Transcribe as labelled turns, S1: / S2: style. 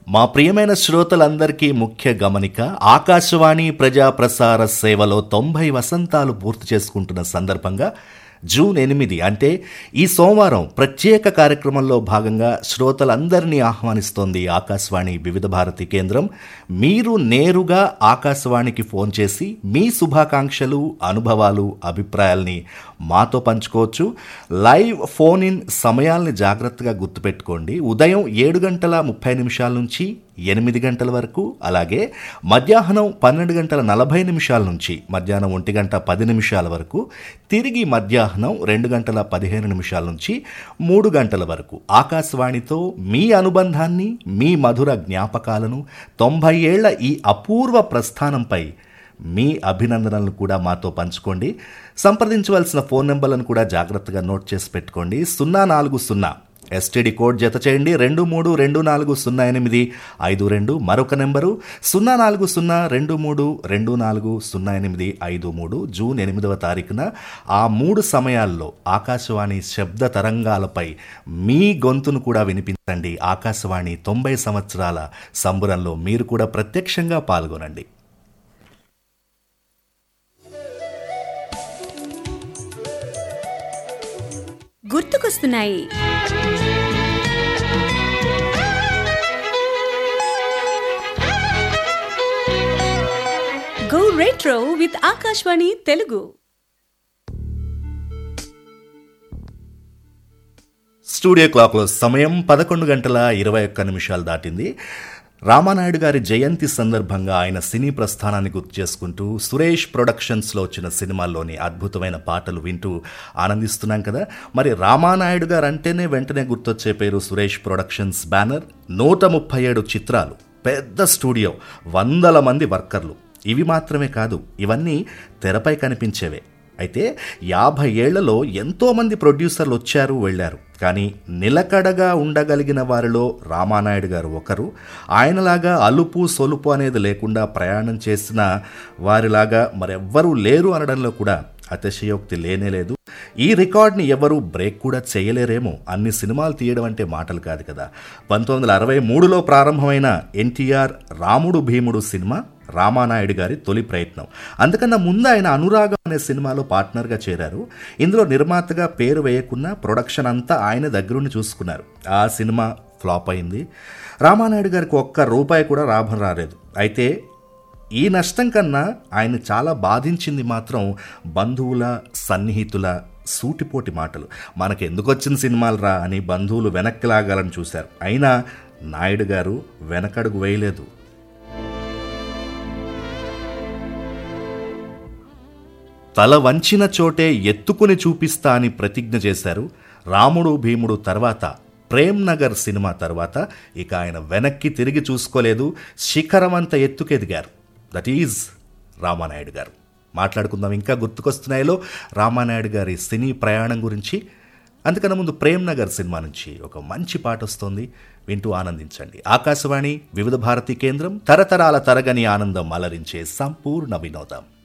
S1: మా ప్రియమైన శ్రోతలందరికీ ముఖ్య గమనిక ఆకాశవాణి ప్రజా ప్రసార సేవలో తొంభై వసంతాలు పూర్తి చేసుకుంటున్న సందర్భంగా జూన్ ఎనిమిది అంటే ఈ సోమవారం ప్రత్యేక కార్యక్రమంలో భాగంగా శ్రోతలందరినీ ఆహ్వానిస్తోంది ఆకాశవాణి వివిధ భారతి కేంద్రం మీరు నేరుగా ఆకాశవాణికి ఫోన్ చేసి మీ శుభాకాంక్షలు అనుభవాలు అభిప్రాయాల్ని మాతో పంచుకోవచ్చు లైవ్ ఫోన్ ఇన్ సమయాల్ని జాగ్రత్తగా గుర్తుపెట్టుకోండి ఉదయం ఏడు గంటల ముప్పై నిమిషాల నుంచి ఎనిమిది గంటల వరకు అలాగే మధ్యాహ్నం పన్నెండు గంటల నలభై నిమిషాల నుంచి మధ్యాహ్నం ఒంటి గంట పది నిమిషాల వరకు తిరిగి మధ్యాహ్నం రెండు గంటల పదిహేను నిమిషాల నుంచి మూడు గంటల వరకు ఆకాశవాణితో మీ అనుబంధాన్ని మీ మధుర జ్ఞాపకాలను తొంభై ఏళ్ల ఈ అపూర్వ ప్రస్థానంపై మీ అభినందనలను కూడా మాతో పంచుకోండి సంప్రదించవలసిన ఫోన్ నెంబర్లను కూడా జాగ్రత్తగా నోట్ చేసి పెట్టుకోండి సున్నా నాలుగు సున్నా ఎస్టీడీ కోడ్ జత చేయండి రెండు మూడు రెండు నాలుగు సున్నా ఎనిమిది ఐదు రెండు మరొక నెంబరు సున్నా నాలుగు సున్నా రెండు మూడు రెండు నాలుగు సున్నా ఎనిమిది ఐదు మూడు జూన్ ఎనిమిదవ తారీఖున ఆ మూడు సమయాల్లో ఆకాశవాణి శబ్ద తరంగాలపై మీ గొంతును కూడా వినిపించండి ఆకాశవాణి తొంభై సంవత్సరాల సంబురంలో మీరు కూడా ప్రత్యక్షంగా పాల్గొనండి
S2: గుర్తుకొస్తున్నాయి go retro with Akashvani Telugu
S1: studio క్లాక్లో సమయం పదకొండు గంటల ఇరవై ఒక్క నిమిషాలు దాటింది రామానాయుడు గారి జయంతి సందర్భంగా ఆయన సినీ ప్రస్థానాన్ని గుర్తు చేసుకుంటూ సురేష్ ప్రొడక్షన్స్లో వచ్చిన సినిమాల్లోని అద్భుతమైన పాటలు వింటూ ఆనందిస్తున్నాం కదా మరి రామానాయుడు గారు అంటేనే వెంటనే గుర్తొచ్చే పేరు సురేష్ ప్రొడక్షన్స్ బ్యానర్ నూట ముప్పై ఏడు చిత్రాలు పెద్ద స్టూడియో వందల మంది వర్కర్లు ఇవి మాత్రమే కాదు ఇవన్నీ తెరపై కనిపించేవే అయితే యాభై ఏళ్లలో ఎంతోమంది ప్రొడ్యూసర్లు వచ్చారు వెళ్ళారు కానీ నిలకడగా ఉండగలిగిన వారిలో రామానాయుడు గారు ఒకరు ఆయనలాగా అలుపు సొలుపు అనేది లేకుండా ప్రయాణం చేసిన వారిలాగా మరెవ్వరూ లేరు అనడంలో కూడా అతిశయోక్తి లేనే లేదు ఈ రికార్డ్ని ఎవరు బ్రేక్ కూడా చేయలేరేమో అన్ని సినిమాలు తీయడం అంటే మాటలు కాదు కదా పంతొమ్మిది వందల అరవై మూడులో ప్రారంభమైన ఎన్టీఆర్ రాముడు భీముడు సినిమా రామానాయుడు గారి తొలి ప్రయత్నం అందుకన్నా ముందు ఆయన అనురాగం అనే సినిమాలో పార్ట్నర్గా చేరారు ఇందులో నిర్మాతగా పేరు వేయకున్న ప్రొడక్షన్ అంతా ఆయన దగ్గరుండి చూసుకున్నారు ఆ సినిమా ఫ్లాప్ అయింది రామానాయుడు గారికి ఒక్క రూపాయి కూడా లాభం రాలేదు అయితే ఈ నష్టం కన్నా ఆయన చాలా బాధించింది మాత్రం బంధువుల సన్నిహితుల సూటిపోటి మాటలు మనకు ఎందుకు వచ్చిన సినిమాలు రా అని బంధువులు వెనక్కి లాగాలని చూశారు అయినా నాయుడు గారు వెనకడుగు వేయలేదు తల వంచిన చోటే ఎత్తుకుని చూపిస్తా అని ప్రతిజ్ఞ చేశారు రాముడు భీముడు తర్వాత ప్రేమ్ నగర్ సినిమా తర్వాత ఇక ఆయన వెనక్కి తిరిగి చూసుకోలేదు శిఖరమంత ఎత్తుకెదిగారు దట్ ఈజ్ రామానాయుడు గారు మాట్లాడుకుందాం ఇంకా గుర్తుకొస్తున్నాయిలో రామానాయుడు గారి సినీ ప్రయాణం గురించి అందుకన్నా ముందు ప్రేమ్ నగర్ సినిమా నుంచి ఒక మంచి పాట వస్తోంది వింటూ ఆనందించండి ఆకాశవాణి వివిధ భారతి కేంద్రం తరతరాల తరగని ఆనందం అలరించే సంపూర్ణ వినోదం